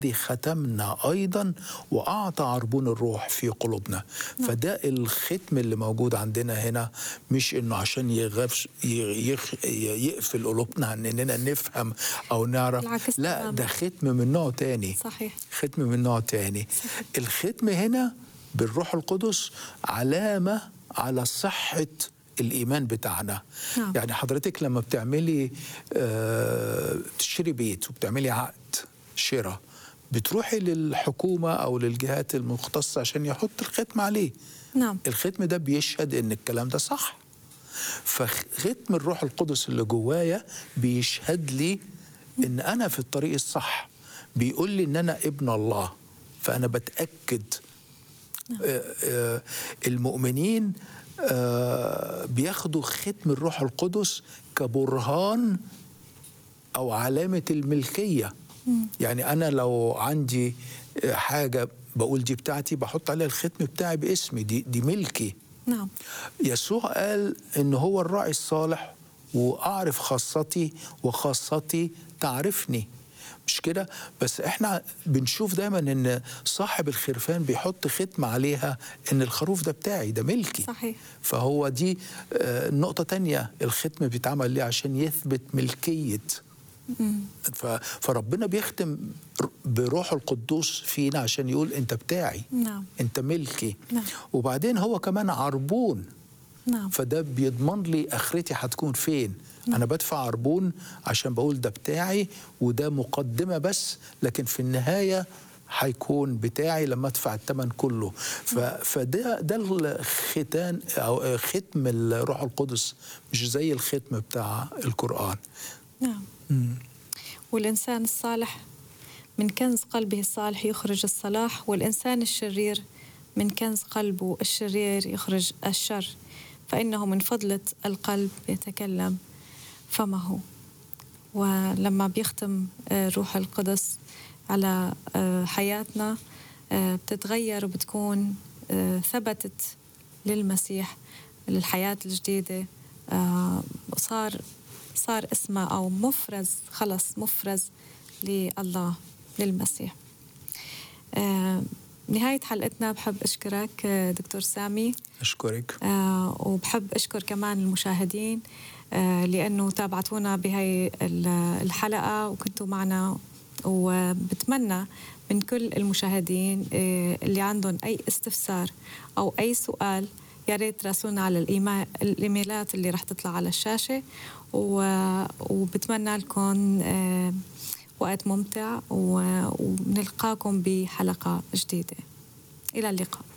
ختمنا ايضا واعطى عربون الروح في قلوبنا فده الختم اللي موجود عندنا هنا مش انه عشان يغفش يخ يقفل قلوبنا عن اننا نفهم او نعرف العكس لا تماماً. ده ختم من نوع تاني صحيح ختم من نوع تاني الختم هنا بالروح القدس علامة على صحة الإيمان بتاعنا نعم. يعني حضرتك لما بتعملي آه، بتشتري بيت وبتعملي عقد شراء بتروحي للحكومة أو للجهات المختصة عشان يحط الختم عليه نعم الختم ده بيشهد ان الكلام ده صح فختم الروح القدس اللي جوايا بيشهد لي ان انا في الطريق الصح بيقول لي ان انا ابن الله فانا بتاكد آه، آه، المؤمنين آه، بياخدوا ختم الروح القدس كبرهان او علامه الملكيه يعني انا لو عندي حاجه بقول دي بتاعتي بحط عليها الختم بتاعي باسمي دي دي ملكي نعم يسوع قال ان هو الراعي الصالح واعرف خاصتي وخاصتي تعرفني مش كده بس احنا بنشوف دايما ان صاحب الخرفان بيحط ختم عليها ان الخروف ده بتاعي ده ملكي صحيح فهو دي آه، نقطة تانية الختم بيتعمل ليه عشان يثبت ملكية ف- فربنا بيختم ر- بروح القدوس فينا عشان يقول انت بتاعي نعم انت ملكي نعم. وبعدين هو كمان عربون نعم فده بيضمن لي اخرتي هتكون فين انا بدفع عربون عشان بقول ده بتاعي وده مقدمه بس لكن في النهايه هيكون بتاعي لما ادفع الثمن كله ف... فده ده الختان او ختم الروح القدس مش زي الختم بتاع القران نعم والإنسان الصالح من كنز قلبه الصالح يخرج الصلاح والإنسان الشرير من كنز قلبه الشرير يخرج الشر فإنه من فضلة القلب يتكلم فمه ولما بيختم آه، روح القدس على آه، حياتنا آه، بتتغير وبتكون آه، ثبتت للمسيح للحياة الجديدة آه، صار صار اسمه أو مفرز خلص مفرز لله للمسيح آه، نهاية حلقتنا بحب أشكرك آه، دكتور سامي اشكرك آه، وبحب أشكر كمان المشاهدين آه، لأنه تابعتونا بهاي ال- الحلقة وكنتوا معنا وبتمنى من كل المشاهدين آه، اللي عندهم أي استفسار أو أي سؤال يا ريت تراسلونا على الإيما- الإيميلات اللي رح تطلع على الشاشة و- وبتمنى لكم آه، وقت ممتع و- ونلقاكم بحلقة جديدة إلى اللقاء